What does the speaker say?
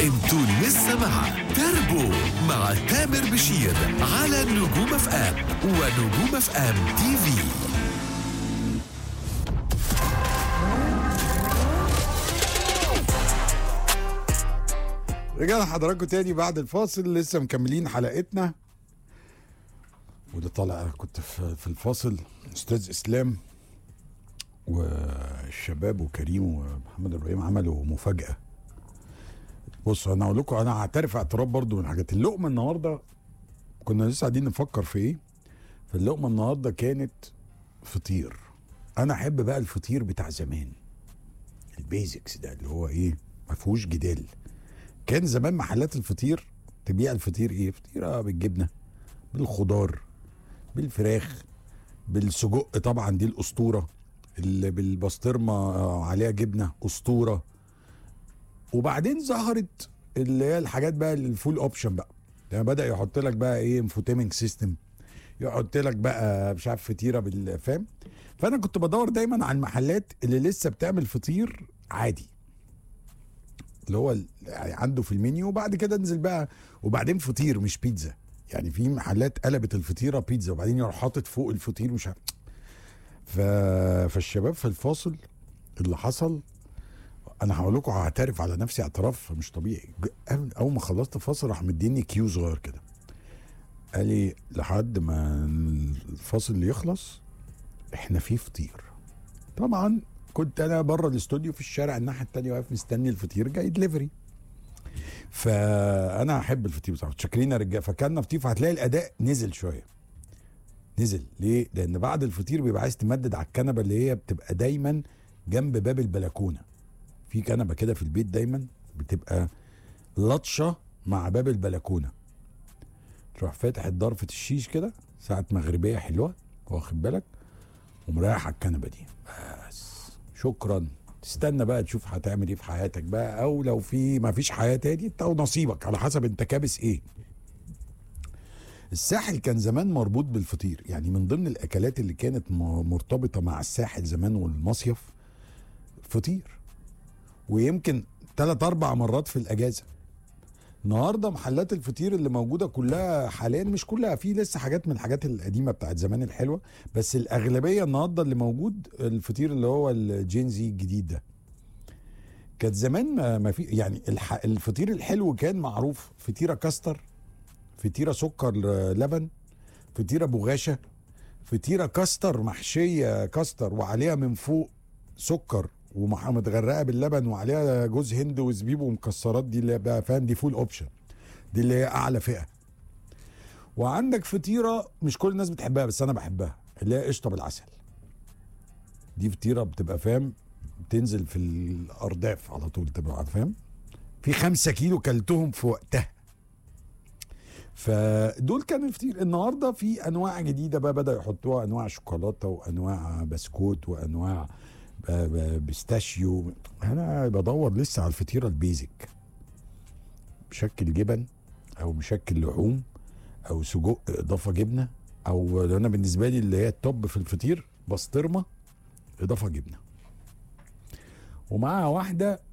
انتوا لسه مع تربو مع تامر بشير على نجوم اف ام ونجوم اف ام تي في رجعنا حضراتكم تاني بعد الفاصل لسه مكملين حلقتنا وده طالع كنت في في الفاصل استاذ اسلام والشباب وكريم ومحمد ابراهيم عملوا مفاجاه بص انا اقول لكم انا هعترف اعتراف برضو من حاجات اللقمه النهارده كنا لسه قاعدين نفكر في ايه فاللقمه النهارده كانت فطير انا احب بقى الفطير بتاع زمان البيزكس ده اللي هو ايه ما فيهوش جدال كان زمان محلات الفطير تبيع الفطير ايه فطيره بالجبنه بالخضار بالفراخ بالسجق طبعا دي الاسطوره اللي بالبسطرمه آه، عليها جبنه اسطوره وبعدين ظهرت اللي هي الحاجات بقى الفول اوبشن بقى يعني بدا يحط لك بقى ايه انفوتيمنج سيستم يحط لك بقى مش عارف فطيره بالفام فانا كنت بدور دايما على المحلات اللي لسه بتعمل فطير عادي اللي هو ال- يعني عنده في المنيو وبعد كده انزل بقى وبعدين فطير مش بيتزا يعني في محلات قلبت الفطيره بيتزا وبعدين يروح حاطط فوق الفطير مش عارف ف... فالشباب في الفاصل اللي حصل انا هقول لكم هعترف على نفسي اعتراف مش طبيعي ج- أول- اول ما خلصت الفاصل راح مديني كيو صغير كده قال لي لحد ما الفاصل اللي يخلص احنا في فطير طبعا كنت انا بره الاستوديو في الشارع الناحيه التانية واقف مستني الفطير جاي دليفري فانا احب الفطير بصراحه شاكرين يا رجاله فكلنا فطير فهتلاقي الاداء نزل شويه نزل ليه؟ لان بعد الفطير بيبقى عايز تمدد على الكنبه اللي هي بتبقى دايما جنب باب البلكونه في كنبه كده في البيت دايما بتبقى لطشه مع باب البلكونه تروح فاتح ضرفه الشيش كده ساعه مغربيه حلوه واخد بالك ومريح على الكنبه دي بس شكرا تستنى بقى تشوف هتعمل ايه في حياتك بقى او لو في ما فيش حياه تاني انت ونصيبك على حسب انت كابس ايه الساحل كان زمان مربوط بالفطير يعني من ضمن الاكلات اللي كانت م- مرتبطه مع الساحل زمان والمصيف فطير ويمكن ثلاث اربع مرات في الاجازه النهارده محلات الفطير اللي موجوده كلها حاليا مش كلها في لسه حاجات من الحاجات القديمه بتاعت زمان الحلوه بس الاغلبيه النهارده اللي موجود الفطير اللي هو الجينزي الجديد ده كانت زمان ما- ما في يعني الح... الفطير الحلو كان معروف فطيره كاستر فطيره سكر لبن فطيره بغاشه فطيره كاستر محشيه كاستر وعليها من فوق سكر ومح- متغرقه باللبن وعليها جوز هند وزبيب ومكسرات دي اللي بقى فاهم دي فول اوبشن دي اللي هي اعلى فئه وعندك فطيره مش كل الناس بتحبها بس انا بحبها اللي هي قشطه بالعسل دي فطيره بتبقى فاهم بتنزل في الارداف على طول تبقى فاهم في خمسة كيلو كلتهم في وقتها فدول كانوا الفطير النهارده في انواع جديده بقى بدا يحطوها انواع شوكولاته وانواع بسكوت وانواع ب- ب- بيستاشيو انا بدور لسه على الفطيره البيزك مشكل جبن او مشكل لحوم او سجق اضافه جبنه او انا بالنسبه لي اللي هي التوب في الفطير بسطرمه اضافه جبنه ومعاها واحده